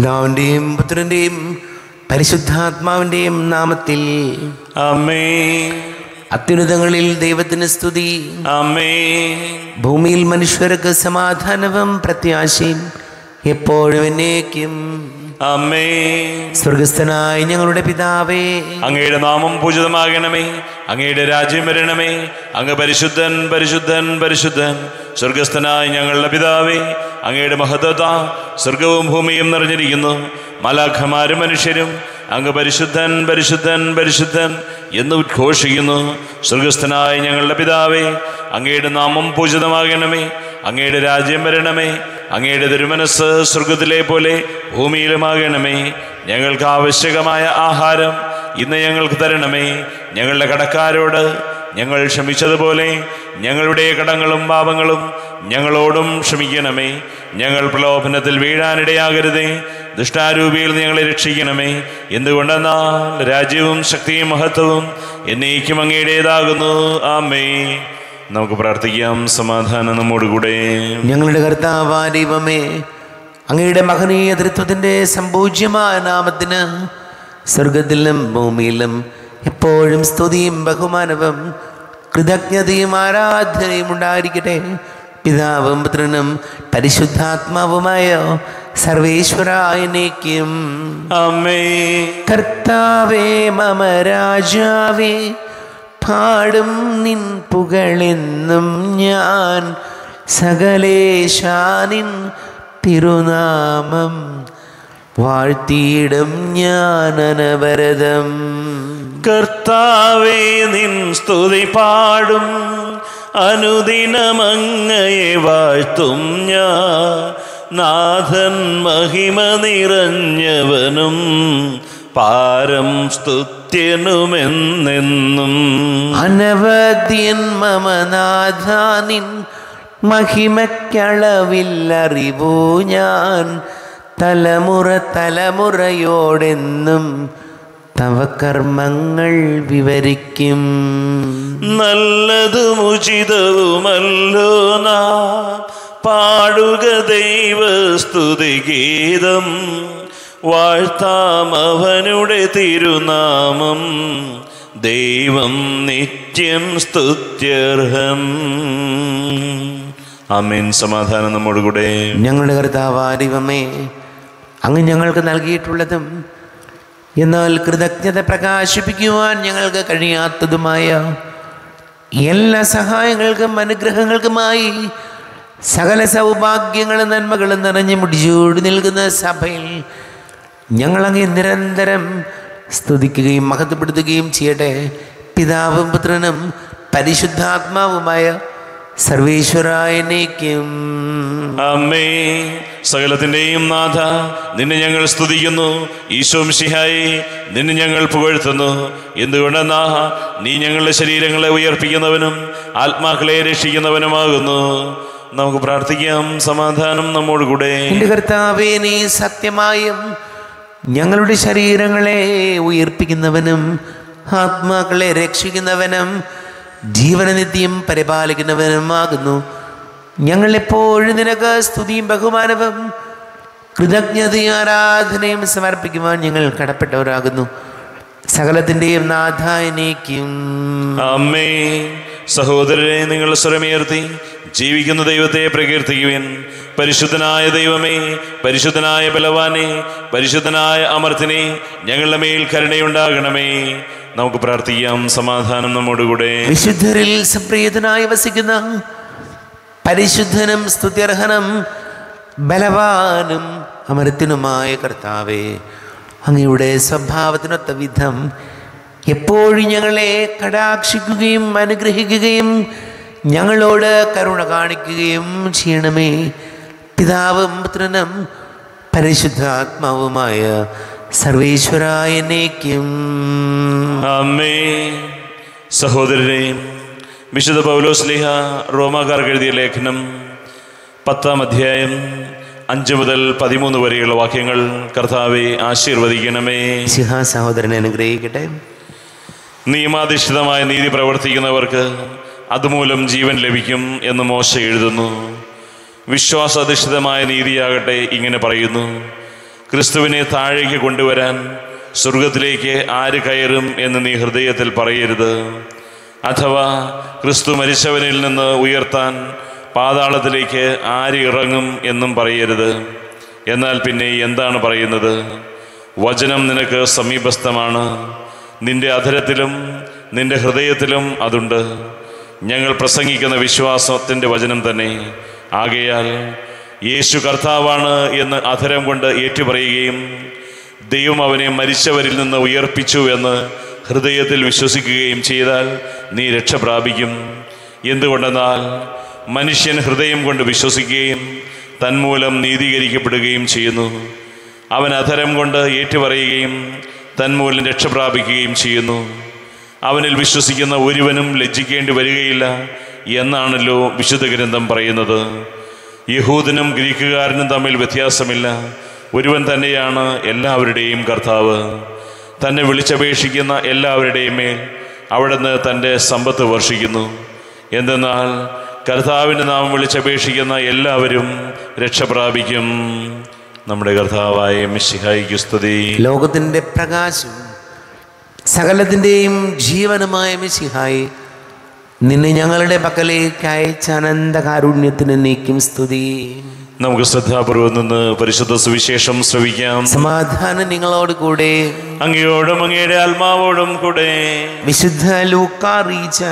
പിതാവിൻ്റെയും പുത്രൻ്റെയും പരിശുദ്ധാത്മാവിൻ്റെയും നാമത്തിൽ അമ്മേ അത്യുന്നതങ്ങളിൽ ദൈവത്തിന് സ്തുതി അമ്മേ ഭൂമിയിൽ മനുഷ്യർക്ക് സമാധാനവും പ്രത്യാശയും എപ്പോഴും എന്നേക്കും അമ്മേ സ്വർഗസ്ഥനായ ഞങ്ങളുടെ പിതാവേ അങ്ങയുടെ നാമം പൂജിതമാകണമേ അങ്ങയുടെ രാജ്യം വരണമേ അങ്ങ് പരിശുദ്ധൻ പരിശുദ്ധൻ പരിശുദ്ധൻ സ്വർഗസ്ഥനായ ഞങ്ങളുടെ പിതാവേ അങ്ങയുടെ മഹത്വത സ്വർഗവും ഭൂമിയും നിറഞ്ഞിരിക്കുന്നു മലാഖമാരും മനുഷ്യരും അങ്ങ് പരിശുദ്ധൻ പരിശുദ്ധൻ പരിശുദ്ധൻ എന്ന് ഉദ്ഘോഷിക്കുന്നു സ്വർഗസ്ഥനായ ഞങ്ങളുടെ പിതാവേ അങ്ങയുടെ നാമം പൂജിതമാകണമേ അങ്ങയുടെ രാജ്യം വരണമേ അങ്ങയുടെ തിരുമനസ് സ്വർഗത്തിലെ പോലെ ഭൂമിയിലുമാകണമേ ഞങ്ങൾക്ക് ആവശ്യകമായ ആഹാരം ഇന്ന് ഞങ്ങൾക്ക് തരണമേ ഞങ്ങളുടെ കടക്കാരോട് ഞങ്ങൾ ക്ഷമിച്ചതുപോലെ ഞങ്ങളുടെ കടങ്ങളും പാപങ്ങളും ഞങ്ങളോടും ക്ഷമിക്കണമേ ഞങ്ങൾ പ്രലോഭനത്തിൽ വീഴാനിടയാകരുതേ ദുഷ്ടാരൂപിയിൽ ഞങ്ങളെ രക്ഷിക്കണമേ എന്തുകൊണ്ടെന്നാൽ രാജ്യവും ശക്തിയും മഹത്വവും എന്നേക്കും അങ്ങയുടേതാകുന്നു ആമേ നമുക്ക് പ്രാർത്ഥിക്കാം സമാധാനം നമ്മോടുകൂടെ ഞങ്ങളുടെ കർത്താവാ ദൈവമേ അങ്ങയുടെ മഹനീയ തൃത്വത്തിൻ്റെ സമ്പൂജ്യമായ നാമത്തിന് സ്വർഗത്തിലും ഭൂമിയിലും എപ്പോഴും സ്തുതിയും ബഹുമാനവും കൃതജ്ഞതയും ആരാധനയും ഉണ്ടായിരിക്കട്ടെ പിതാവും പുത്രനും പരിശുദ്ധാത്മാവുമായ സർവേശ്വരായനേക്കും അമ്മേ കർത്താവേ മമ രാജാവേ പാടും നിൻ പുകളെന്നും ഞാൻ സകലേശാനിൻ തിരുനാമം വാഴ്ത്തിയിടും ഞാൻ അനവരതം കർത്താവേ നിൻ സ്തുതി പാടും അനുദിനമങ്ങയെ വാഴ്ത്തും ഞാൻ നാഥൻ മഹിമ നിറഞ്ഞവനും പാരം സ്തുത്യനുമെന്നെന്നും അനവധ്യൻ മമനാഥാനിൻ മഹിമയ്ക്കളവില്ലറിവൂ ഞാൻ തലമുറ തലമുറയോടെന്നും തവ കർമ്മങ്ങൾ വിവരിക്കും നല്ലതും ഉചിതവുമല്ലോ നാം പാടുക ദൈവസ്തുതി ഗീതം വാഴ്ത്താം അവനുടെ തിരുനാമം ദൈവം നിത്യം സ്തുത്യർഹം ആമേൻ സമാധാനം നമ്മോടുകൂടെ ഞങ്ങളുടെ കർത്താവാരിവമേ അങ്ങ് ഞങ്ങൾക്ക് നൽകിയിട്ടുള്ളതും എന്നാൽ കൃതജ്ഞത പ്രകാശിപ്പിക്കുവാൻ ഞങ്ങൾക്ക് കഴിയാത്തതുമായ എല്ലാ സഹായങ്ങൾക്കും അനുഗ്രഹങ്ങൾക്കുമായി സകല സൗഭാഗ്യങ്ങളും നന്മകളും നിറഞ്ഞു മുടിച്ചൂടി നിൽക്കുന്ന സഭയിൽ ഞങ്ങളങ്ങ് നിരന്തരം സ്തുതിക്കുകയും മഹത്വപ്പെടുത്തുകയും ചെയ്യട്ടെ പിതാവും പുത്രനും പരിശുദ്ധാത്മാവുമായ സർവേശ്വരായനേക്കും അമ്മേ സകലത്തിന്റെയും നാഥ നിന്നെ ഞങ്ങൾ സ്തുതിക്കുന്നു ഈശോ മിശിഹായി നിന്നെ ഞങ്ങൾ പുകഴ്ത്തുന്നു എന്തുകൊണ്ടെന്നാ നീ ഞങ്ങളുടെ ശരീരങ്ങളെ ഉയർപ്പിക്കുന്നവനും ആത്മാക്കളെ രക്ഷിക്കുന്നവനുമാകുന്നു നമുക്ക് പ്രാർത്ഥിക്കാം സമാധാനം നമ്മോടുകൂടെ എൻ്റെ കർത്താവേ നീ സത്യമായും ഞങ്ങളുടെ ശരീരങ്ങളെ ഉയർപ്പിക്കുന്നവനും ആത്മാക്കളെ രക്ഷിക്കുന്നവനും ജീവനനിത്യം പരിപാലിക്കുന്നവനുമാകുന്നു ഞങ്ങളെപ്പോഴും നിനക്ക് സ്തുതിയും ബഹുമാനവും കൃതജ്ഞതയും ആരാധനയും സമർപ്പിക്കുവാൻ ഞങ്ങൾ കടപ്പെട്ടവരാകുന്നു സകലത്തിൻ്റെയും നാഥായനേക്കും അമ്മേ സഹോദരരെ നിങ്ങൾ സ്വരമുയർത്തി ജീവിക്കുന്ന ദൈവത്തെ പ്രകീർത്തിക്കുവിൻ പരിശുദ്ധനായ ദൈവമേ പരിശുദ്ധനായ ബലവാനെ പരിശുദ്ധനായ അമർത്തിനെ ഞങ്ങളുടെ മേൽ കരുണയുണ്ടാകണമേ നമുക്ക് പ്രാർത്ഥിക്കാം സമാധാനം നമ്മോടുകൂടെ വിശുദ്ധരിൽ സംപ്രീതനായി വസിക്കുന്ന പരിശുദ്ധനും സ്തുത്യർഹനും ബലവാനും അമരത്തിനുമായ കർത്താവേ അങ്ങയുടെ സ്വഭാവത്തിനൊത്ത വിധം എപ്പോഴും ഞങ്ങളെ കടാക്ഷിക്കുകയും അനുഗ്രഹിക്കുകയും ഞങ്ങളോട് കരുണ കാണിക്കുകയും ചെയ്യണമേ പിതാവും പുത്രനും പരിശുദ്ധാത്മാവുമായ സർവേശ്വരായനേക്കും അമ്മേ സഹോദരരെ വിശുദ്ധ പൗലോസ്ലിഹ റോമാക്കാർക്ക് എഴുതിയ ലേഖനം പത്താം അധ്യായം അഞ്ച് മുതൽ പതിമൂന്ന് വരെയുള്ള വാക്യങ്ങൾ കർത്താവെ ആശീർവദിക്കണമേ സിഹാ സഹോദരനെ അനുഗ്രഹിക്കട്ടെ നിയമാധിഷ്ഠിതമായ നീതി പ്രവർത്തിക്കുന്നവർക്ക് അതുമൂലം ജീവൻ ലഭിക്കും എന്ന് മോശ എഴുതുന്നു വിശ്വാസാധിഷ്ഠിതമായ നീതിയാകട്ടെ ഇങ്ങനെ പറയുന്നു ക്രിസ്തുവിനെ താഴേക്ക് കൊണ്ടുവരാൻ സ്വർഗത്തിലേക്ക് ആര് കയറും എന്ന് നീ ഹൃദയത്തിൽ പറയരുത് അഥവാ ക്രിസ്തു മരിച്ചവനിൽ നിന്ന് ഉയർത്താൻ പാതാളത്തിലേക്ക് ആര് ഇറങ്ങും എന്നും പറയരുത് എന്നാൽ പിന്നെ എന്താണ് പറയുന്നത് വചനം നിനക്ക് സമീപസ്ഥമാണ് നിന്റെ അധരത്തിലും നിന്റെ ഹൃദയത്തിലും അതുണ്ട് ഞങ്ങൾ പ്രസംഗിക്കുന്ന വിശ്വാസത്തിൻ്റെ വചനം തന്നെ ആകയാൽ യേശു കർത്താവാണ് എന്ന് അധരം കൊണ്ട് ഏറ്റുപറയുകയും ദൈവം അവനെ മരിച്ചവരിൽ നിന്ന് ഉയർപ്പിച്ചു എന്ന് ഹൃദയത്തിൽ വിശ്വസിക്കുകയും ചെയ്താൽ നീ രക്ഷ പ്രാപിക്കും എന്തുകൊണ്ടെന്നാൽ മനുഷ്യൻ ഹൃദയം കൊണ്ട് വിശ്വസിക്കുകയും തന്മൂലം നീതീകരിക്കപ്പെടുകയും ചെയ്യുന്നു അവൻ അധരം കൊണ്ട് ഏറ്റുപറയുകയും തന്മൂലം രക്ഷ പ്രാപിക്കുകയും ചെയ്യുന്നു അവനിൽ വിശ്വസിക്കുന്ന ഒരുവനും ലജ്ജിക്കേണ്ടി വരികയില്ല എന്നാണല്ലോ വിശുദ്ധ ഗ്രന്ഥം പറയുന്നത് യഹൂദനും ഗ്രീക്കുകാരനും തമ്മിൽ വ്യത്യാസമില്ല ഒരുവൻ തന്നെയാണ് എല്ലാവരുടെയും കർത്താവ് തന്നെ വിളിച്ചപേക്ഷിക്കുന്ന എല്ലാവരുടെയും മേൽ അവിടുന്ന് തൻ്റെ സമ്പത്ത് വർഷിക്കുന്നു എന്തെന്നാൽ കർത്താവിൻ്റെ നാമം വിളിച്ചപേക്ഷിക്കുന്ന എല്ലാവരും രക്ഷ പ്രാപിക്കും നമ്മുടെ കർത്താവായ മിശിഹായിക്ക് സ്തുതി ലോകത്തിൻ്റെ പ്രകാശം സകലത്തിൻ്റെയും ജീവനുമായ മിശിഹായി നിന്നെ ഞങ്ങളുടെ പക്കലേക്ക് അയച്ച അനന്ത കാരുണ്യത്തിന് നീക്കും സ്തുതി നമുക്ക് ശ്രദ്ധാപൂർവം നിന്ന് പരിശുദ്ധ സുവിശേഷം ശ്രവിക്കാം സമാധാനം നിങ്ങളോട് കൂടെ അങ്ങയോടും അങ്ങയുടെ ആത്മാവോടും കൂടെ വിശുദ്ധ ലൂക്ക അറിയിച്ച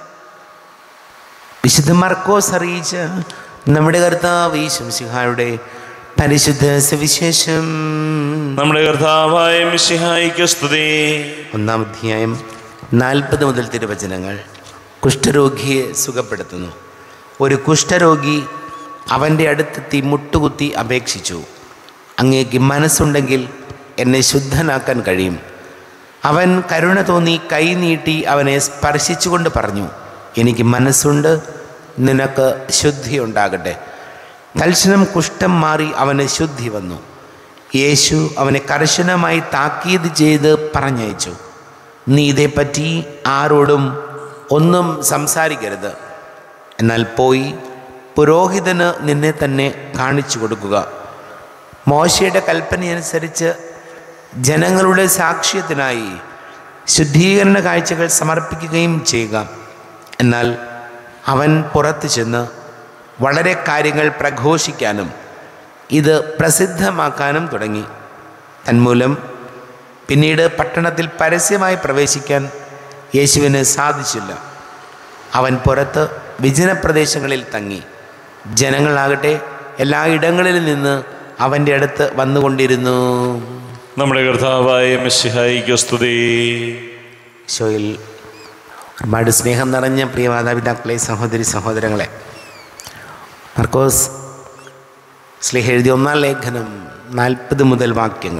വിശുദ്ധ മർക്കോസ് അറിയിച്ച നമ്മുടെ കർത്താവ് ശംസിഹായുടെ പരിശുദ്ധ സുവിശേഷം നമ്മുടെ കർത്താവായ മിശിഹായിക്ക് സ്തുതി ഒന്നാം അധ്യായം നാൽപ്പത് മുതൽ തിരുവചനങ്ങൾ കുഷ്ഠരോഗിയെ സുഖപ്പെടുത്തുന്നു ഒരു കുഷ്ഠരോഗി അവൻ്റെ അടുത്തെത്തി മുട്ടുകുത്തി അപേക്ഷിച്ചു അങ്ങേക്ക് മനസ്സുണ്ടെങ്കിൽ എന്നെ ശുദ്ധനാക്കാൻ കഴിയും അവൻ കരുണ തോന്നി കൈ നീട്ടി അവനെ സ്പർശിച്ചുകൊണ്ട് പറഞ്ഞു എനിക്ക് മനസ്സുണ്ട് നിനക്ക് ശുദ്ധിയുണ്ടാകട്ടെ തൽക്ഷണം കുഷ്ഠം മാറി അവന് ശുദ്ധി വന്നു യേശു അവനെ കർശനമായി താക്കീത് ചെയ്ത് പറഞ്ഞയച്ചു നീ ഇതേപ്പറ്റി ആരോടും ഒന്നും സംസാരിക്കരുത് എന്നാൽ പോയി പുരോഹിതന് നിന്നെ തന്നെ കാണിച്ചു കൊടുക്കുക മോശയുടെ കൽപ്പനയനുസരിച്ച് ജനങ്ങളുടെ സാക്ഷ്യത്തിനായി ശുദ്ധീകരണ കാഴ്ചകൾ സമർപ്പിക്കുകയും ചെയ്യുക എന്നാൽ അവൻ പുറത്തു ചെന്ന് വളരെ കാര്യങ്ങൾ പ്രഘോഷിക്കാനും ഇത് പ്രസിദ്ധമാക്കാനും തുടങ്ങി തന്മൂലം പിന്നീട് പട്ടണത്തിൽ പരസ്യമായി പ്രവേശിക്കാൻ യേശുവിന് സാധിച്ചില്ല അവൻ പുറത്ത് വിജനപ്രദേശങ്ങളിൽ തങ്ങി ജനങ്ങളാകട്ടെ എല്ലായിടങ്ങളിൽ നിന്ന് അവൻ്റെ അടുത്ത് വന്നുകൊണ്ടിരുന്നു നമ്മുടെ കർത്താവായ മിശിഹായിക്ക് സ്തുതി ഈശോയിൽ ഒരുപാട് സ്നേഹം നിറഞ്ഞ പ്രിയ മാതാപിതാക്കളെ സഹോദരി സഹോദരങ്ങളെ മർക്കോസ് സ്ലേഹ എഴുതിയ ഒന്നാം ലേഖനം നാൽപ്പത് മുതൽ വാക്യങ്ങൾ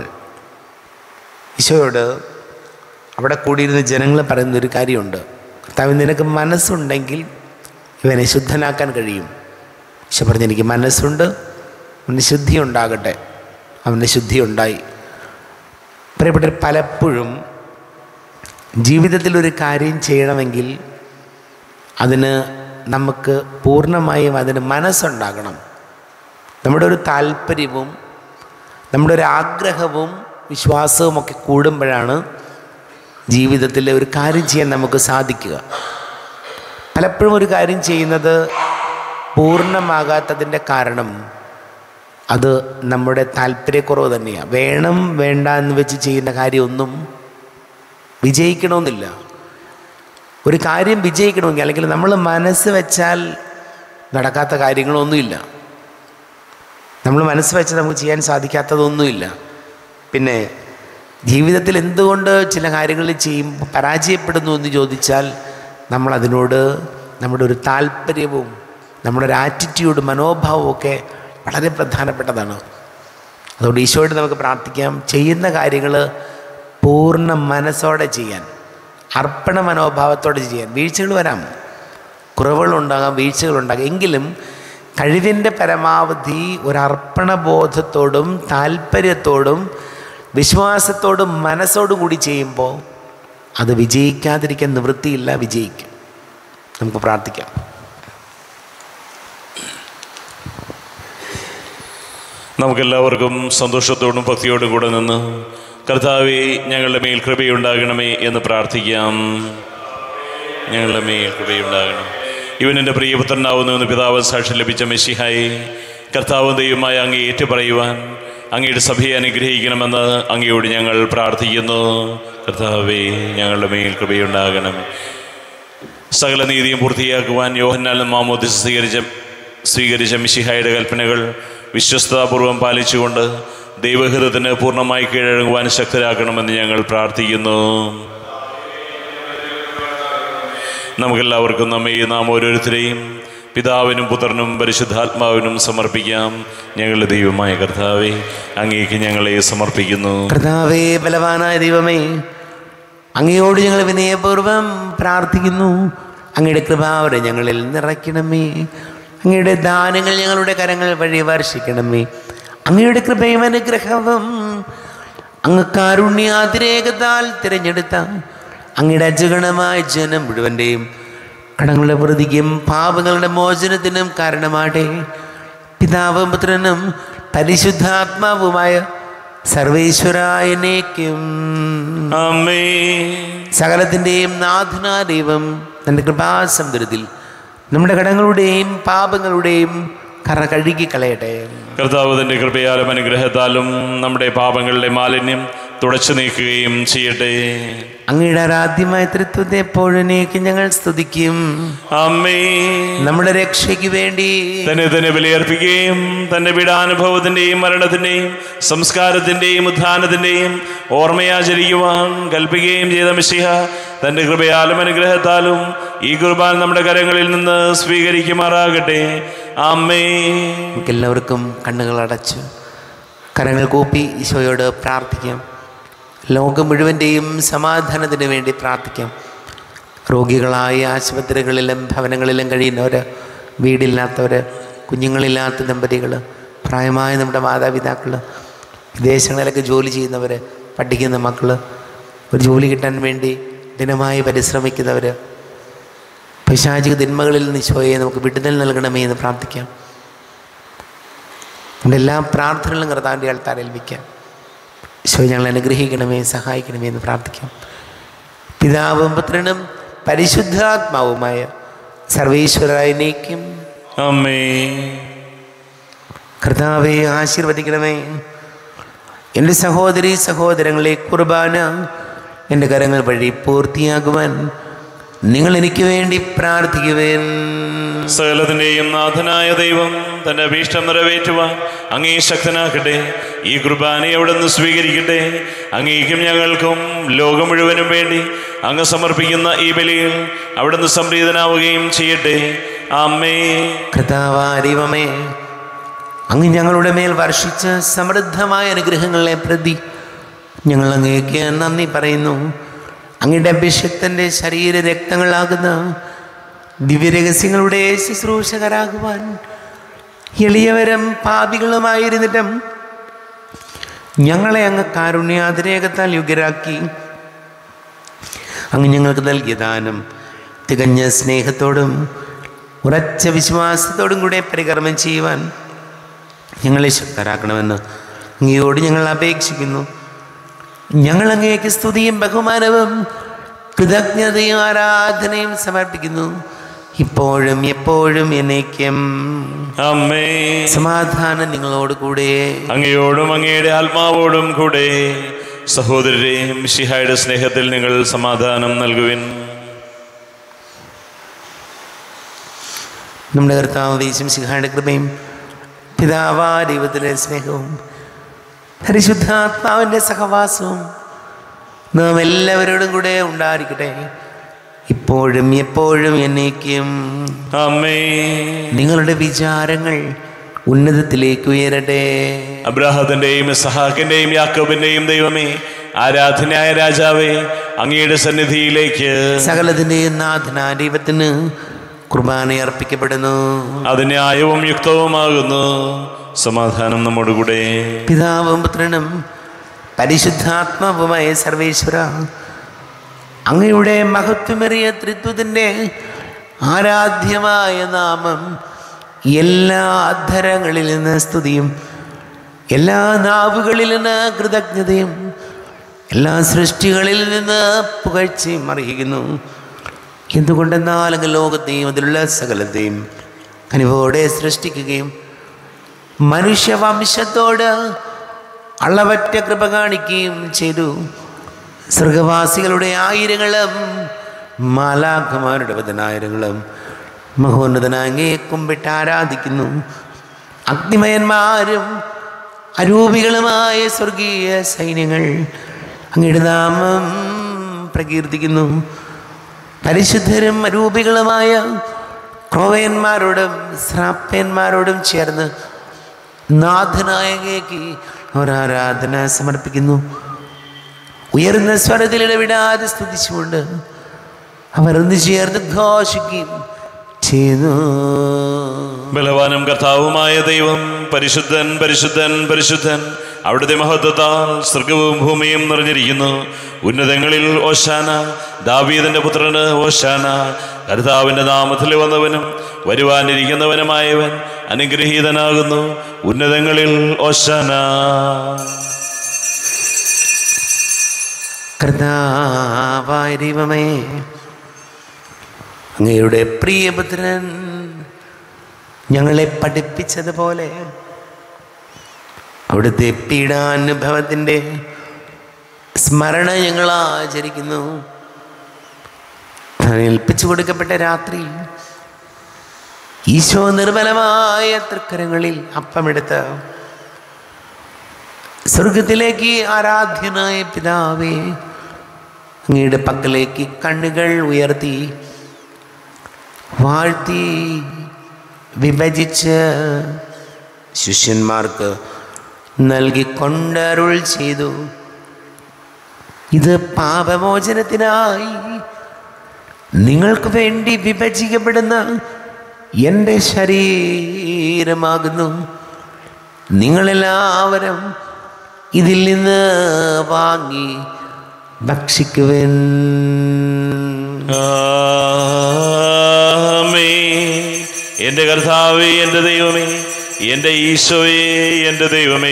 ഈശോയോട് അവിടെ കൂടിയിരുന്ന ജനങ്ങൾ പറയുന്ന ഒരു കാര്യമുണ്ട് കർത്താവ് നിനക്ക് മനസ്സുണ്ടെങ്കിൽ ഇവനെ ശുദ്ധനാക്കാൻ കഴിയും ഈശോ പറഞ്ഞു എനിക്ക് മനസ്സുണ്ട് അവന് ശുദ്ധി ഉണ്ടാകട്ടെ അവൻ്റെ ശുദ്ധി ഉണ്ടായി പ്രിയപ്പെട്ട പലപ്പോഴും ജീവിതത്തിൽ ഒരു കാര്യം ചെയ്യണമെങ്കിൽ അതിന് നമുക്ക് പൂർണ്ണമായും അതിന് മനസ്സുണ്ടാകണം നമ്മുടെ ഒരു താല്പര്യവും നമ്മുടെ ഒരു ആഗ്രഹവും വിശ്വാസവും ഒക്കെ കൂടുമ്പോഴാണ് ജീവിതത്തിൽ ഒരു കാര്യം ചെയ്യാൻ നമുക്ക് സാധിക്കുക പലപ്പോഴും ഒരു കാര്യം ചെയ്യുന്നത് പൂർണ്ണമാകാത്തതിൻ്റെ കാരണം അത് നമ്മുടെ താല്പര്യക്കുറവ് തന്നെയാണ് വേണം വേണ്ട എന്ന് വെച്ച് ചെയ്യുന്ന കാര്യമൊന്നും വിജയിക്കണമെന്നില്ല ഒരു കാര്യം വിജയിക്കണമെങ്കിൽ അല്ലെങ്കിൽ നമ്മൾ മനസ്സ് വെച്ചാൽ നടക്കാത്ത കാര്യങ്ങളൊന്നുമില്ല നമ്മൾ മനസ്സ് വെച്ച് നമുക്ക് ചെയ്യാൻ സാധിക്കാത്തതൊന്നുമില്ല പിന്നെ ജീവിതത്തിൽ എന്തുകൊണ്ട് ചില കാര്യങ്ങൾ ചെയ്യുമ്പോൾ പരാജയപ്പെടുന്നു എന്ന് ചോദിച്ചാൽ നമ്മൾ അതിനോട് നമ്മുടെ ഒരു താല്പര്യവും നമ്മുടെ ഒരു ആറ്റിറ്റ്യൂഡ് മനോഭാവവും ഒക്കെ വളരെ പ്രധാനപ്പെട്ടതാണ് അതുകൊണ്ട് ഈശോയോട് നമുക്ക് പ്രാർത്ഥിക്കാം ചെയ്യുന്ന കാര്യങ്ങൾ പൂർണ്ണ മനസ്സോടെ ചെയ്യാൻ അർപ്പണ മനോഭാവത്തോടെ ചെയ്യാൻ വീഴ്ചകൾ വരാം കുറവുകളുണ്ടാകാം വീഴ്ചകളുണ്ടാകാം എങ്കിലും കഴിവിൻ്റെ പരമാവധി ഒരു അർപ്പണബോധത്തോടും താല്പര്യത്തോടും വിശ്വാസത്തോടും മനസ്സോടും കൂടി ചെയ്യുമ്പോൾ അത് വിജയിക്കാതിരിക്കാൻ നിവൃത്തിയില്ല വിജയിക്കും നമുക്ക് പ്രാർത്ഥിക്കാം നമുക്കെല്ലാവർക്കും സന്തോഷത്തോടും ഭക്തിയോടും കൂടെ നിന്ന് കർത്താവെ ഞങ്ങളുടെ മേൽ കൃപയുണ്ടാകണമേ എന്ന് പ്രാർത്ഥിക്കാം ഞങ്ങളുടെ മേൽ കൃപയുണ്ടാകണം ഇവൻ എൻ്റെ പ്രിയപുത്രനാവുന്നു എന്ന് പിതാവ് സാക്ഷ്യം ലഭിച്ച മെസ്സിഹായി കർത്താവും ദൈവമായ അങ്ങേ ഏറ്റുപറയുവാൻ അങ്ങയുടെ സഭയെ അനുഗ്രഹിക്കണമെന്ന് അങ്ങയോട് ഞങ്ങൾ പ്രാർത്ഥിക്കുന്നു കർത്താവേ ഞങ്ങളുടെ മേൽ കൃപയുണ്ടാകണമേ സകല നീതിയും പൂർത്തിയാക്കുവാൻ യോഹന്നാൽ മാമോദിസ് സ്വീകരിച്ച സ്വീകരിച്ച മിശിഹായുടെ കൽപ്പനകൾ വിശ്വസ്താപൂർവം പാലിച്ചുകൊണ്ട് ദൈവഹിതത്തിന് പൂർണ്ണമായി കീഴടങ്ങുവാൻ ശക്തരാക്കണമെന്ന് ഞങ്ങൾ പ്രാർത്ഥിക്കുന്നു നമുക്കെല്ലാവർക്കും നമ്മെ നാം ഓരോരുത്തരെയും പിതാവിനും പുത്രനും പരിശുദ്ധാത്മാവിനും സമർപ്പിക്കാം ഞങ്ങളുടെ ദൈവമായ കർത്താവെ അങ്ങേക്ക് ഞങ്ങളെ സമർപ്പിക്കുന്നു കർത്താവേ ബലവാനായ ദൈവമേ അങ്ങയോട് ഞങ്ങൾ വിനയപൂർവ്വം പ്രാർത്ഥിക്കുന്നു അങ്ങയുടെ കൃപാവരെ ഞങ്ങളിൽ നിറയ്ക്കണമേ അങ്ങയുടെ ദാനങ്ങൾ ഞങ്ങളുടെ കരങ്ങൾ വഴി വർഷിക്കണമേ അങ്ങയുടെ കൃപയും അനുഗ്രഹവും അങ്ങ് കാരുണ്യാതിരേകത്താൽ തിരഞ്ഞെടുത്ത അങ്ങയുടെ അജഗണമായ ജനം മുഴുവൻ്റെയും കടങ്ങളുടെ പ്രതിക്കും പാപങ്ങളുടെ മോചനത്തിനും കാരണമാട്ടെ പിതാവും പുത്രനും പരിശുദ്ധാത്മാവുമായ സർവേശ്വരായനേക്കും അമ്മേ സകലത്തിൻ്റെയും നാഥനാ ദൈവം തൻ്റെ കൃപാസമുദ്രത്തിൽ നമ്മുടെ കടങ്ങളുടെയും പാപങ്ങളുടെയും കറ കഴുകി കളയട്ടെ കർത്താവ് തന്റെ കൃപയാലും അനുഗ്രഹത്താലും നമ്മുടെ പാപങ്ങളുടെ മാലിന്യം തുടച്ചു നീക്കുകയും ചെയ്യട്ടെ അങ്ങയുടെ ആരാധ്യമായ തൃത്വത്തെ എപ്പോഴേക്ക് ഞങ്ങൾ സ്തുതിക്കും അമ്മേ നമ്മുടെ രക്ഷയ്ക്ക് വേണ്ടി തന്നെ തന്നെ ബലിയർപ്പിക്കുകയും തന്റെ പീഡാനുഭവത്തിന്റെയും മരണത്തിന്റെയും സംസ്കാരത്തിന്റെയും ഉത്ഥാനത്തിന്റെയും ഓർമ്മയാചരിക്കുവാൻ കൽപ്പിക്കുകയും ചെയ്ത മിശിഹ തന്റെ കൃപയാലും അനുഗ്രഹത്താലും ഈ കുർബാൻ നമ്മുടെ കരങ്ങളിൽ നിന്ന് സ്വീകരിക്കുമാറാകട്ടെ അമ്മേ നമുക്കെല്ലാവർക്കും കണ്ണുകൾ അടച്ച് കരങ്ങൾ കൂപ്പി ഈശോയോട് പ്രാർത്ഥിക്കാം ലോകം മുഴുവൻ്റെയും സമാധാനത്തിന് വേണ്ടി പ്രാർത്ഥിക്കാം രോഗികളായ ആശുപത്രികളിലും ഭവനങ്ങളിലും കഴിയുന്നവർ വീടില്ലാത്തവർ കുഞ്ഞുങ്ങളില്ലാത്ത ദമ്പതികൾ പ്രായമായ നമ്മുടെ മാതാപിതാക്കൾ വിദേശങ്ങളിലൊക്കെ ജോലി ചെയ്യുന്നവർ പഠിക്കുന്ന മക്കൾ ഒരു ജോലി കിട്ടാൻ വേണ്ടി ദിനമായി പരിശ്രമിക്കുന്നവർ പൈശാചിക തിന്മകളിൽ നിന്ന് ഈശോയെ നമുക്ക് വിടുതൽ നൽകണമേ എന്ന് പ്രാർത്ഥിക്കാം നമ്മുടെ എല്ലാ പ്രാർത്ഥനകളും കർത്താവിൻ്റെ ആൾത്താരിൽ വയ്ക്കാം ഈശോ ഞങ്ങളെ അനുഗ്രഹിക്കണമേ സഹായിക്കണമേ എന്ന് പ്രാർത്ഥിക്കാം പിതാവും പുത്രനും പരിശുദ്ധാത്മാവുമായ സർവേശ്വരായനേക്കും അമ്മേ കർത്താവെ ആശീർവദിക്കണമേ എൻ്റെ സഹോദരി സഹോദരങ്ങളെ കുർബാന എൻ്റെ കരങ്ങൾ വഴി പൂർത്തിയാകുവാൻ നിങ്ങൾ എനിക്ക് വേണ്ടി പ്രാർത്ഥിക്കുവേൻ സകലത്തിന്റെയും നാഥനായ ദൈവം തന്റെ അഭീഷ്ടം നിറവേറ്റുവാൻ അങ്ങേ ശക്തനാക്കട്ടെ ഈ കുർബാനയെ അവിടെ നിന്ന് സ്വീകരിക്കട്ടെ അങ്ങേക്കും ഞങ്ങൾക്കും ലോകം മുഴുവനും വേണ്ടി അങ്ങ് സമർപ്പിക്കുന്ന ഈ ബലിയിൽ അവിടുന്ന് സംപ്രീതനാവുകയും ചെയ്യട്ടെ അമ്മേ കർത്താവാരിവമേ അങ്ങ് ഞങ്ങളുടെ മേൽ വർഷിച്ച സമൃദ്ധമായ അനുഗ്രഹങ്ങളെ പ്രതി ഞങ്ങൾ അങ്ങേക്ക് നന്ദി പറയുന്നു അങ്ങയുടെ അഭിഷക്തൻ്റെ ശരീര രക്തങ്ങളാകുന്ന ദിവ്യരഹസ്യങ്ങളുടെ ശുശ്രൂഷകരാകുവാൻ എളിയവരും പാപികളുമായിരുന്നിട്ടും ഞങ്ങളെ അങ്ങ് കാരുണ്യാതിരേകത്താൽ യോഗ്യരാക്കി അങ്ങ് ഞങ്ങൾക്ക് നൽകിയ ദാനം തികഞ്ഞ സ്നേഹത്തോടും ഉറച്ച വിശ്വാസത്തോടും കൂടെ പരികർമ്മം ചെയ്യുവാൻ ഞങ്ങളെ ശക്തരാക്കണമെന്ന് അങ്ങയോട് ഞങ്ങൾ അപേക്ഷിക്കുന്നു ഞങ്ങൾ അങ്ങേക്ക് സ്തുതിയും ബഹുമാനവും കൃതജ്ഞതയും ആരാധനയും സമർപ്പിക്കുന്നു ഇപ്പോഴും എപ്പോഴും എന്നേക്കും അമ്മേ സമാധാനം നിങ്ങളോട് കൂടെ അങ്ങയോടും അങ്ങയുടെ ആത്മാവോടും കൂടെ സഹോദരരെയും ശിഹായുടെ സ്നേഹത്തിൽ നിങ്ങൾ സമാധാനം നൽകുവിൻ നമ്മുടെ കർത്താവ് ദേശം സിഹായുടെ കൃപയും പിതാവാ ദൈവത്തിൻ്റെ സ്നേഹവും പരിശുദ്ധാത്മാവിൻ്റെ സഹവാസവും നാം എല്ലാവരോടും കൂടെ ഉണ്ടായിരിക്കട്ടെ ഇപ്പോഴും എപ്പോഴും എന്നേക്കും അമ്മേ നിങ്ങളുടെ വിചാരങ്ങൾ ഉന്നതത്തിലേക്ക് ഉയരട്ടെ അബ്രാഹത്തിന്റെയും സഹാക്കിന്റെയും യാക്കോബിന്റെയും ദൈവമേ ആരാധനായ രാജാവേ അങ്ങയുടെ സന്നിധിയിലേക്ക് സകലത്തിൻ്റെയും നാഥനാ ദൈവത്തിന് കുർബാന അർപ്പിക്കപ്പെടുന്നു അത് ന്യായവും യുക്തവുമാകുന്നു സമാധാനം നമ്മോടുകൂടെ പിതാവും പുത്രനും പരിശുദ്ധാത്മാവുമായ സർവേശ്വര അങ്ങയുടെ മഹത്വമേറിയ ത്രിത്വത്തിൻ്റെ ആരാധ്യമായ നാമം എല്ലാ അധരങ്ങളിൽ നിന്ന് സ്തുതിയും എല്ലാ നാവുകളിൽ നിന്ന് കൃതജ്ഞതയും എല്ലാ സൃഷ്ടികളിൽ നിന്ന് പുകഴ്ചയും അറിയിക്കുന്നു എന്തുകൊണ്ടെന്നാൽ അങ്ങ് ലോകത്തെയും അതിലുള്ള സകലത്തെയും കനിവോടെ സൃഷ്ടിക്കുകയും മനുഷ്യവംശത്തോട് അളവറ്റ കൃപ കാണിക്കുകയും ചെയ്തു സ്വർഗവാസികളുടെ ആയിരങ്ങളും മാലാഖമാരുടെ പതിനായിരങ്ങളും മഹോന്നതനായ അങ്ങയെ കുമ്പിട്ട് ആരാധിക്കുന്നു അഗ്നിമയന്മാരും അരൂപികളുമായ സ്വർഗീയ സൈന്യങ്ങൾ അങ്ങയുടെ നാമം പ്രകീർത്തിക്കുന്നു പരിശുദ്ധരും അരൂപികളുമായ ക്രോവയന്മാരോടും ശ്രാപ്യന്മാരോടും ചേർന്ന് നാഥനായ അങ്ങേക്ക് അവർ ആരാധന സമർപ്പിക്കുന്നു ഉയർന്ന സ്വരത്തിൽ ഇടവിടാതെ സ്തുതിച്ചുകൊണ്ട് അവർ ഒന്ന് ചേർന്ന് ഘോഷിക്കുകയും ചെയ്തു ബലവാനും കർത്താവുമായ ദൈവം പരിശുദ്ധൻ പരിശുദ്ധൻ പരിശുദ്ധൻ അവിടുത്തെ മഹത്വത്താൽ സ്വർഗവും ഭൂമിയും നിറഞ്ഞിരിക്കുന്നു ഉന്നതങ്ങളിൽ ഓശാന ദാവീദിന്റെ പുത്രന് ഓശാന കർത്താവിന്റെ നാമത്തിൽ വന്നവനും വരുവാനിരിക്കുന്നവനുമായവൻ അനുഗ്രഹീതനാകുന്നു ഉന്നതങ്ങളിൽ ഓശാന കർത്താവായ ദൈവമേ അങ്ങയുടെ പ്രിയപുത്രൻ ഞങ്ങളെ പഠിപ്പിച്ചതുപോലെ അവിടുത്തെ പീഡാനുഭവത്തിൻ്റെ സ്മരണ ഞങ്ങൾ ആചരിക്കുന്നു താൻ ഏൽപ്പിച്ചു കൊടുക്കപ്പെട്ട രാത്രി ഈശോ നിർമ്മലമായ തൃക്കരങ്ങളിൽ അപ്പമെടുത്ത് സ്വർഗത്തിലേക്ക് ആരാധ്യനായ പിതാവേ അങ്ങയുടെ പക്കലേക്ക് കണ്ണുകൾ ഉയർത്തി വാഴ്ത്തി വിഭജിച്ച് ശിഷ്യന്മാർക്ക് നൽകിക്കൊണ്ടരുൾ ചെയ്തു ഇത് പാപമോചനത്തിനായി നിങ്ങൾക്ക് വേണ്ടി വിഭജിക്കപ്പെടുന്ന എൻ്റെ ശരീരമാകുന്നു നിങ്ങളെല്ലാവരും ഇതിൽ നിന്ന് വാങ്ങി ഭക്ഷിക്കുവൻ ആമേ എൻ്റെ കർത്താവേ എൻ്റെ ദൈവമേ എൻ്റെ ഈശോയെ എൻ്റെ ദൈവമേ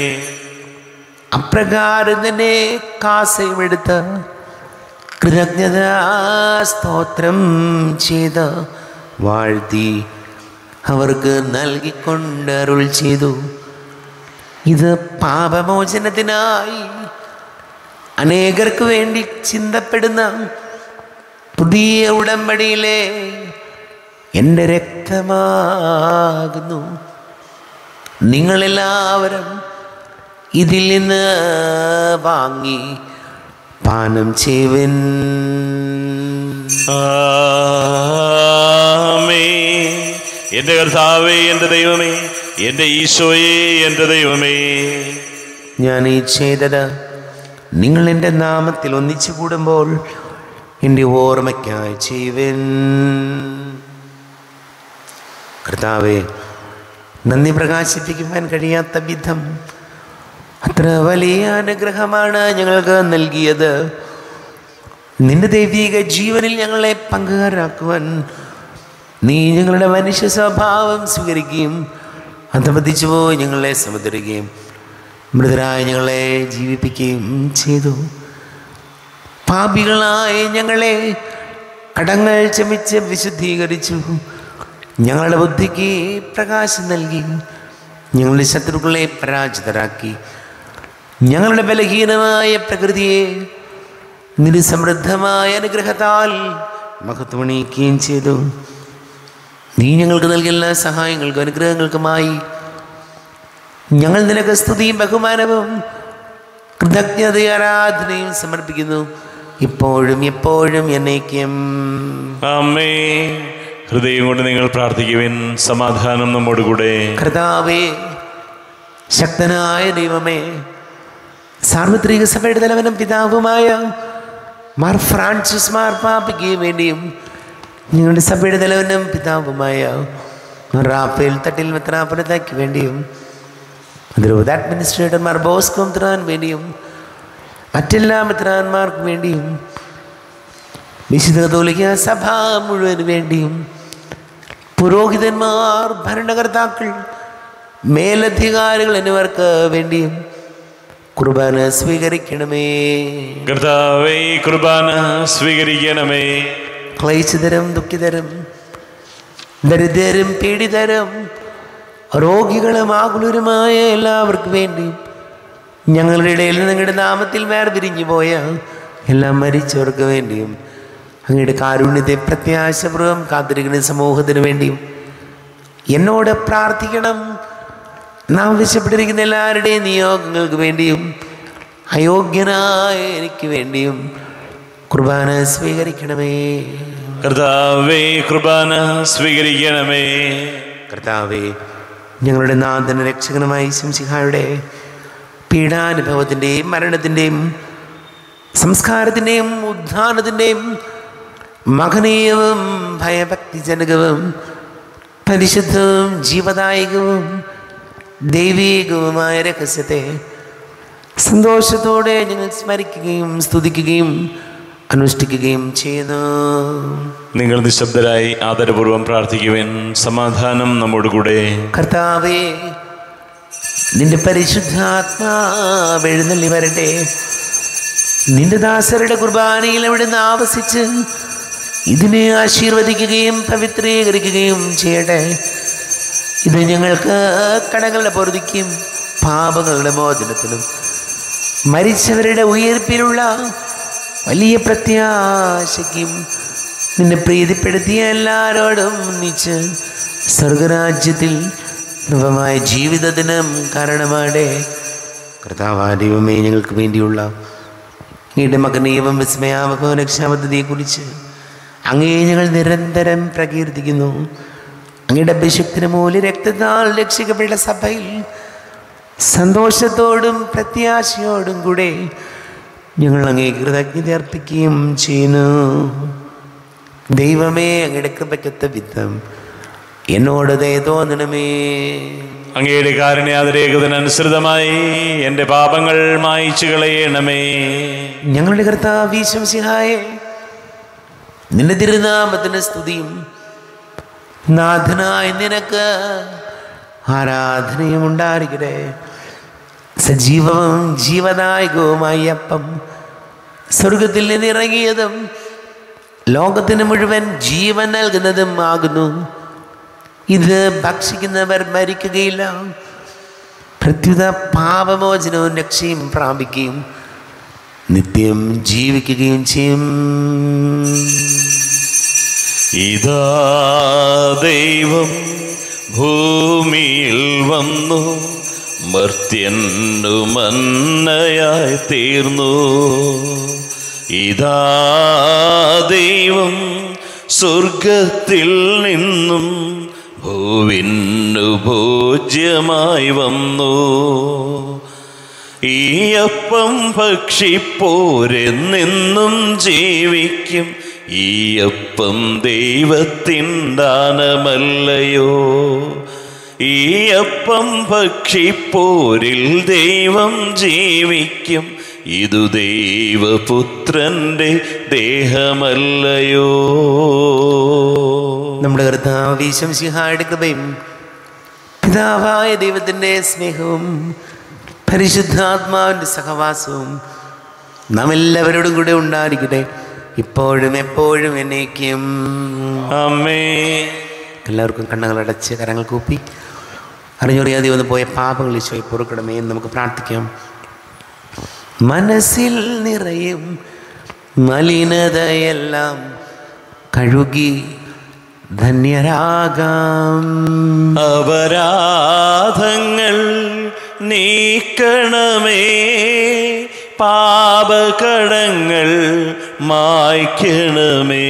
അപ്രകാരം തന്നെ കാസയും എടുത്ത് കൃതജ്ഞത സ്തോത്രം ചെയ്ത് വാഴ്ത്തി അവർക്ക് നൽകിക്കൊണ്ട് അരുൾ ചെയ്തു ഇത് പാപമോചനത്തിനായി അനേകർക്ക് വേണ്ടി ചിന്തപ്പെടുന്ന പുതിയ ഉടമ്പടിയിലെ എൻ്റെ രക്തമാകുന്നു നിങ്ങളെല്ലാവരും ഇതിൽ നിന്ന് വാങ്ങി പാനം ചെയ്യുവൻ ആമേ എൻ്റെ കർത്താവേ എൻ്റെ ദൈവമേ എൻ്റെ ഈശോയെ എൻ്റെ ദൈവമേ ഞാൻ ഈ ചെയ്തത് നിങ്ങൾ എൻ്റെ നാമത്തിൽ ഒന്നിച്ചു കൂടുമ്പോൾ എൻ്റെ ഓർമ്മയ്ക്കായി ചെയ്യുവൻ കർത്താവെ നന്ദി പ്രകാശിപ്പിക്കുവാൻ കഴിയാത്ത വിധം അത്ര വലിയ അനുഗ്രഹമാണ് ഞങ്ങൾക്ക് നൽകിയത് നിന്റെ ദൈവിക ജീവനിൽ ഞങ്ങളെ പങ്കുകാരാക്കുവാൻ നീ ഞങ്ങളുടെ മനുഷ്യ സ്വഭാവം സ്വീകരിക്കുകയും അധപതിച്ചു പോയി ഞങ്ങളെ സമുദ്രിക്കുകയും മൃതരായ ഞങ്ങളെ ജീവിപ്പിക്കുകയും ചെയ്തു പാപികളായ ഞങ്ങളെ കടങ്ങൾ ചമിച്ച് വിശുദ്ധീകരിച്ചു ഞങ്ങളുടെ ബുദ്ധിക്ക് പ്രകാശം നൽകി ഞങ്ങളുടെ ശത്രുക്കളെ പരാജിതരാക്കി ഞങ്ങളുടെ ബലഹീനമായ പ്രകൃതിയെ നിരുസമൃദ്ധമായ അനുഗ്രഹത്താൽ മഹത്വണീക്കുകയും ചെയ്തു നീ ഞങ്ങൾക്ക് നൽകിയ എല്ലാ സഹായങ്ങൾക്കും അനുഗ്രഹങ്ങൾക്കുമായി ഞങ്ങൾ നിനക്ക് സ്തുതിയും ബഹുമാനവും കൃതജ്ഞത ആരാധനയും സമർപ്പിക്കുന്നു ഇപ്പോഴും എപ്പോഴും എന്നേക്കും അമ്മേ ഹൃദയം കൊണ്ട് നിങ്ങൾ പ്രാർത്ഥിക്കുവിൻ സമാധാനം നമ്മോടുകൂടെ കർത്താവേ ശക്തനായ ദൈവമേ സാർവത്രിക സഭയുടെ തലവനും പിതാവുമായ മാർ ഫ്രാൻസിസ് മാർ പാപ്പയ്ക്ക് വേണ്ടിയും ഞങ്ങളുടെ സഭയുടെ തലവനും പിതാവുമായ മാർ റാഫേൽ തട്ടിൽ മെത്രാപുരതയ്ക്ക് വേണ്ടിയും അതിലൂടെ അഡ്മിനിസ്ട്രേറ്റർ മാർ ബോസ്കോ മെത്രാൻ വേണ്ടിയും മറ്റെല്ലാ മെത്രാന്മാർക്ക് വേണ്ടിയും വിശുദ്ധ കത്തോലിക്ക സഭ മുഴുവന് വേണ്ടിയും പുരോഹിതന്മാർ ഭരണകർത്താക്കൾ മേലധികാരികൾ എന്നിവർക്ക് വേണ്ടിയും കുർബാന സ്വീകരിക്കണമേ കർത്താവേ ഈ കുർബാന സ്വീകരിക്കണമേ ക്ലേശിതരും ദുഃഖിതരും ദരിദ്രരും പീഡിതരും രോഗികളും ആകുലരുമായ എല്ലാവർക്കും വേണ്ടി ഞങ്ങളുടെ ഇടയിൽ നിങ്ങളുടെ നാമത്തിൽ വേർപിരിഞ്ഞു പോയ എല്ലാ മരിച്ചവർക്ക് വേണ്ടിയും അങ്ങയുടെ കാരുണ്യത്തെ പ്രത്യാശപൂർവ്വം കാത്തിരിക്കുന്ന സമൂഹത്തിന് വേണ്ടിയും എന്നോട് പ്രാർത്ഥിക്കണം നാം വിശപ്പെട്ടിരിക്കുന്ന എല്ലാവരുടെയും നിയോഗങ്ങൾക്ക് വേണ്ടിയും അയോഗ്യനായ എനിക്ക് വേണ്ടിയും കുർബാന സ്വീകരിക്കണമേ കർത്താവേ കുർബാന സ്വീകരിക്കണമേ കർത്താവേ ഞങ്ങളുടെ നാഥന രക്ഷകനുമായി ശംസിഹായുടെ പീഡാനുഭവത്തിൻ്റെയും മരണത്തിൻ്റെയും സംസ്കാരത്തിൻ്റെയും ഉദ്ധാനത്തിൻ്റെയും മഹനീയവും ഭയഭക്തിജനകവും പരിശുദ്ധവും ജീവദായകവും ദൈവീകവുമായ രഹസ്യത്തെ സന്തോഷത്തോടെ ഞങ്ങൾ സ്മരിക്കുകയും സ്തുതിക്കുകയും അനുഷ്ഠിക്കുകയും ചെയ്യുന്നു നിങ്ങൾ നിശബ്ദരായി ആദരപൂർവ്വം പ്രാർത്ഥിക്കുവാൻ സമാധാനം നമ്മോട് കൂടെ കർത്താവേ നിന്റെ പരിശുദ്ധാത്മാവ് എഴുന്നള്ളി വരട്ടെ നിന്റെ ദാസരുടെ കുർബാനയിൽ അവിടുന്ന് ആവസിച്ച് ഇതിനെ ആശീർവദിക്കുകയും പവിത്രീകരിക്കുകയും ചെയ്യട്ടെ ഇത് ഞങ്ങൾക്ക് കടങ്ങളുടെ പൊറുതിക്കും പാപങ്ങളുടെ മോചനത്തിനും മരിച്ചവരുടെ ഉയർപ്പിലുള്ള വലിയ പ്രത്യാശയ്ക്കും നിന്നെ പ്രീതിപ്പെടുത്തിയ എല്ലാവരോടും ഒന്നിച്ച് സ്വർഗരാജ്യത്തിൽ നവമായ ജീവിതത്തിനും കാരണമാടെ കർത്താവാദൈവമേ ഞങ്ങൾക്ക് വേണ്ടിയുള്ള അങ്ങയുടെ മകനീയവും വിസ്മയാമഭവനക്ഷാപദ്ധതിയെക്കുറിച്ച് അങ്ങേ ഞങ്ങൾ നിരന്തരം പ്രകീർത്തിക്കുന്നു അങ്ങയുടെ അഭിഷക്തിന് മൂല്യ രക്തത്താൽ രക്ഷിക്കപ്പെട്ട സഭയിൽ സന്തോഷത്തോടും പ്രത്യാശയോടും കൂടെ ഞങ്ങൾ അങ്ങേ കൃതജ്ഞത അർപ്പിക്കുകയും ചെയ്യുന്നു ദൈവമേ അങ്ങയുടെ കൃപയ്ക്കൊത്ത വിധം എന്നോട് ദയ തോന്നണമേ അങ്ങയുടെ കാരുണ്യാതിരേകത്തിനനുസൃതമായി എൻ്റെ പാപങ്ങൾ മായിച്ചു കളയണമേ ഞങ്ങളുടെ കർത്താവ് ഈശംസിഹായെ നിന്റെ തിരുനാമത്തിന് സ്തുതിയും നാഥനായ നിനക്ക് ആരാധനയും ഉണ്ടായിരിക്കട്ടെ സജീവവും ജീവദായകവുമായ അപ്പം സ്വർഗത്തിൽ നിന്നിറങ്ങിയതും ലോകത്തിന് മുഴുവൻ ജീവൻ നൽകുന്നതും ആകുന്നു ഇത് ഭക്ഷിക്കുന്നവർ മരിക്കുകയില്ല പ്രത്യുത പാപമോചനവും രക്ഷയും പ്രാപിക്കുകയും നിത്യം ജീവിക്കുകയും ചെയ്യും ഇതാ ദൈവം ഭൂമിയിൽ വന്നു മർത്യന്നു മന്നയായി തീർന്നു ഇതാ ദൈവം സ്വർഗത്തിൽ നിന്നും ഭൂവിന്നു ഭോജ്യമായി വന്നു ഈ അപ്പം ഭക്ഷിപ്പോരെന്നെന്നും ജീവിക്കും ഈ അപ്പം ദൈവത്തിൻ ദാനമല്ലയോ ഈ അപ്പം ഭക്ഷിപ്പോരിൽ ദൈവം ജീവിക്കും ഇതു ദൈവപുത്രന്റെ ദേഹമല്ലയോ നമ്മുടെ കർത്താവ് ഈശംസിഹായുടെ കൃപയും പിതാവായ ദൈവത്തിൻ്റെ സ്നേഹവും പരിശുദ്ധാത്മാവിൻ്റെ സഹവാസവും നാം എല്ലാവരോടും കൂടെ ഉണ്ടായിരിക്കട്ടെ ഇപ്പോഴും എപ്പോഴും എന്നേക്കും അമ്മേ എല്ലാവർക്കും കണ്ണുകളടച്ച് കരങ്ങൾ കൂപ്പി അറിഞ്ഞറിയാതെ വന്ന് പോയ പാപങ്ങൾ ഈശോയെ പൊറുക്കണമേ എന്ന് നമുക്ക് പ്രാർത്ഥിക്കാം മനസ്സിൽ നിറയും മലിനതയെല്ലാം കഴുകി ധന്യരാകാം അപരാധങ്ങൾ നീക്കണമേ പാപകടങ്ങൾ മായ്ക്കണമേ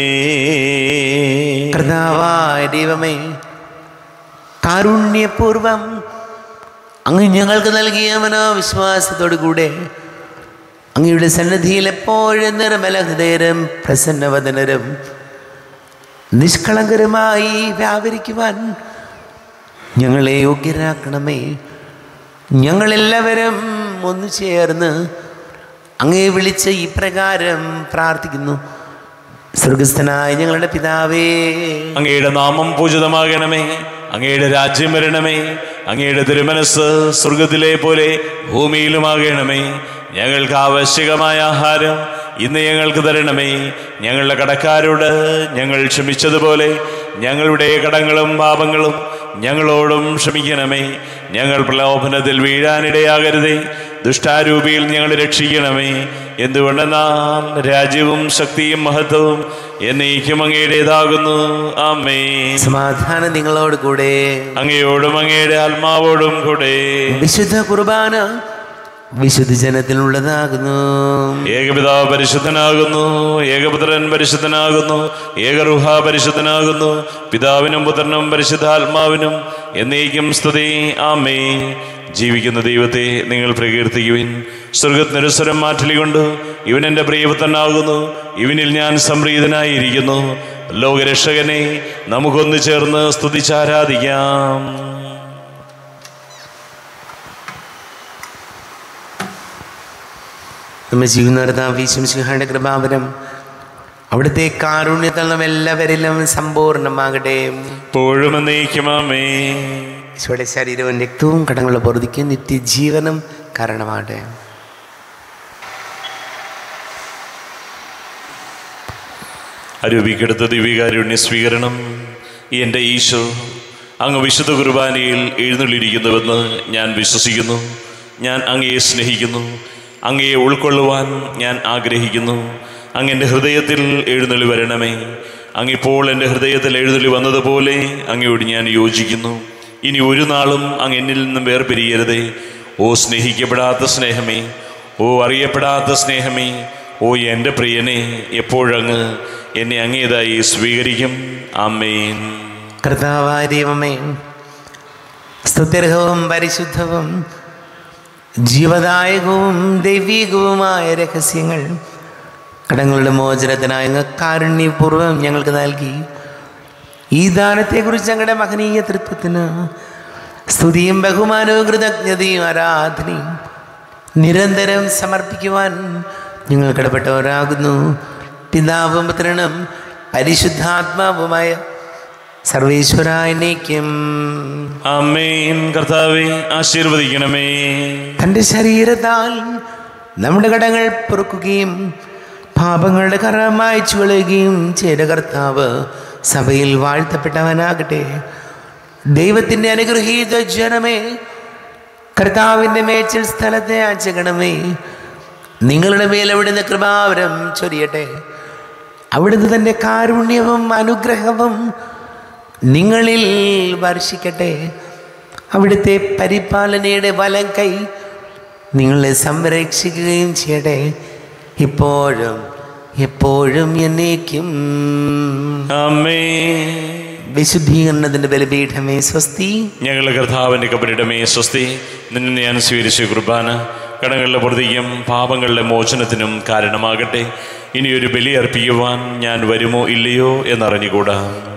കർത്താവായ ദൈവമേ കാരുണ്യപൂർവം അങ്ങ് ഞങ്ങൾക്ക് നൽകിയ മനോവിശ്വാസത്തോടു കൂടെ അങ്ങയുടെ സന്നിധിയിൽ എപ്പോഴും നിർമ്മല ഹൃദയരും പ്രസന്നവദനരും നിഷ്കളങ്കരുമായി വ്യാപരിക്കുവാൻ ഞങ്ങളെ യോഗ്യരാക്കണമേ ഞങ്ങളെല്ലാവരും ഒന്നു ചേർന്ന് അങ്ങേ വിളിച്ച് ഇപ്രകാരം പ്രാർത്ഥിക്കുന്നു സ്വർഗസ്ഥനായ ഞങ്ങളുടെ പിതാവേ അങ്ങയുടെ നാമം പൂജിതമാകണമേ അങ്ങയുടെ രാജ്യം വരണമേ അങ്ങയുടെ തിരുമനസ് സ്വർഗത്തിലെ പോലെ ഭൂമിയിലുമാകണമേ ഞങ്ങൾക്ക് ആവശ്യകമായ ആഹാരം ഇന്ന് ഞങ്ങൾക്ക് തരണമേ ഞങ്ങളുടെ കടക്കാരോട് ഞങ്ങൾ ക്ഷമിച്ചതുപോലെ ഞങ്ങളുടെ കടങ്ങളും പാപങ്ങളും ഞങ്ങളോടും ക്ഷമിക്കണമേ ഞങ്ങൾ പ്രലോഭനത്തിൽ വീഴാനിടയാകരുതേ ദുഷ്ടാരൂപിയിൽ ഞങ്ങൾ രക്ഷിക്കണമേ എന്തുകൊണ്ടെന്നാൽ രാജ്യവും ശക്തിയും മഹത്വവും എന്നേക്കും അങ്ങയുടേതാകുന്നു ആമേ സമാധാനം നിങ്ങളോട് കൂടെ അങ്ങയോടും അങ്ങയുടെ ആത്മാവോടും കൂടെ വിശുദ്ധ കുർബാന വിശുദ്ധ ജനത്തിനുള്ളതാകുന്നു ഏകപിതാവ് പരിശുദ്ധനാകുന്നു ഏകപുത്രൻ പരിശുദ്ധനാകുന്നു ഏകറുഹ പരിശുദ്ധനാകുന്നു പിതാവിനും പുത്രനും പരിശുദ്ധാത്മാവിനും എന്നേക്കും സ്തുതി ആമേ ജീവിക്കുന്ന ദൈവത്തെ നിങ്ങൾ പ്രകീർത്തിക്കുവിൻ സ്വർഗത്തിനൊരുസ്വരം മാറ്റലികൊണ്ട് ഇവൻ എൻ്റെ പ്രിയപുത്രനാകുന്നു ഇവനിൽ ഞാൻ സംപ്രീതനായിരിക്കുന്നു ലോകരക്ഷകനെ നമുക്കൊന്നു ചേർന്ന് സ്തുതിച്ചാരാധിക്കാം നമ്മൾ ജീവിതർദ്ദാവിശംസിഹാന്റെ കൃപാവരം അവിടുത്തെ കാരുണ്യത്തളം എല്ലാവരിലും സമ്പൂർണ്ണമാകട്ടെ ഇപ്പോഴും എന്നേക്കുമാമേ ഈശോയുടെ ശരീരവും രക്തവും കടങ്ങളുടെ പൊറുതിക്ക് നിത്യജീവനും കാരണമാകട്ടെ അരൂപിക്കെടുത്ത ദിവ്യകാരുണ്യ സ്വീകരണം എൻ്റെ ഈശോ അങ്ങ് വിശുദ്ധ കുർബാനയിൽ എഴുന്നള്ളിയിരിക്കുന്നുവെന്ന് ഞാൻ വിശ്വസിക്കുന്നു ഞാൻ അങ്ങയെ സ്നേഹിക്കുന്നു അങ്ങയെ ഉൾക്കൊള്ളുവാൻ ഞാൻ ആഗ്രഹിക്കുന്നു അങ്ങ് എൻ്റെ ഹൃദയത്തിൽ എഴുന്നള്ളി വരണമേ അങ്ങിപ്പോൾ എൻ്റെ ഹൃദയത്തിൽ എഴുന്നള്ളി വന്നതുപോലെ അങ്ങയോട് ഞാൻ യോജിക്കുന്നു ഇനി ഒരു നാളും അങ്ങ് എന്നിൽ നിന്നും വേർപിരിയരുതേ ഓ സ്നേഹിക്കപ്പെടാത്ത സ്നേഹമേ ഓ അറിയപ്പെടാത്ത സ്നേഹമേ ഓ എൻ്റെ പ്രിയനെ എപ്പോഴങ്ങ് എന്നെ അങ്ങേതായി സ്വീകരിക്കും ആമേൻ കർത്താവായ ദൈവമേ സ്തുത്യർഹവും പരിശുദ്ധവും ജീവദായകവും ദൈവികവുമായ രഹസ്യങ്ങൾ കടങ്ങളുടെ മോചനത്തിനായി അങ്ങ് കാരുണ്യപൂർവ്വം ഞങ്ങൾക്ക് നൽകി ഈ ദാനത്തെക്കുറിച്ച് ഞങ്ങളുടെ മഹനീയ തൃത്വത്തിന് സ്തുതിയും ബഹുമാനവും കൃതജ്ഞതയും ആരാധനയും നിരന്തരം സമർപ്പിക്കുവാൻ ഞങ്ങൾ കടപ്പെട്ടവരാകുന്നു പിതാവും പുത്രനും പരിശുദ്ധാത്മാവുമായ സർവേശ്വരായനേക്കും ആമേൻ കർത്താവെ ആശീർവദിക്കണമേ തൻ്റെ ശരീരത്താൽ നമ്മുടെ കടങ്ങൾ പൊറുക്കുകയും പാപങ്ങളുടെ കറ മായ്ച്ചു കളയുകയും ചെയ്ത കർത്താവ് സഭയിൽ വാഴ്ത്തപ്പെട്ടവനാകട്ടെ ദൈവത്തിൻ്റെ അനുഗ്രഹീത ജനമേ കർത്താവിൻ്റെ മേച്ചിൽ സ്ഥലത്തെ ആചകണമേ നിങ്ങളുടെ മേൽ അവിടുന്ന് കൃപാവരം ചൊരിയട്ടെ അവിടുന്ന് തൻ്റെ കാരുണ്യവും അനുഗ്രഹവും നിങ്ങളിൽ വർഷിക്കട്ടെ അവിടുത്തെ പരിപാലനയുടെ വലം കൈ നിങ്ങളെ സംരക്ഷിക്കുകയും ചെയ്യട്ടെ ഇപ്പോഴും എപ്പോഴും എന്നേക്കും ആമേ വിശുദ്ധീകരണത്തിൻ്റെ ബലപീഠമേ സ്വസ്തി ഞങ്ങളുടെ കർത്താവിൻ്റെ കബരിടമേ സ്വസ്തി നിന്നെ ഞാൻ സ്വീകരിച്ച കുർബാന കടങ്ങളുടെ പൊറുതിക്കും പാപങ്ങളുടെ മോചനത്തിനും കാരണമാകട്ടെ ഇനിയൊരു ബലി അർപ്പിക്കുവാൻ ഞാൻ വരുമോ ഇല്ലയോ എന്നറിഞ്ഞുകൂടാ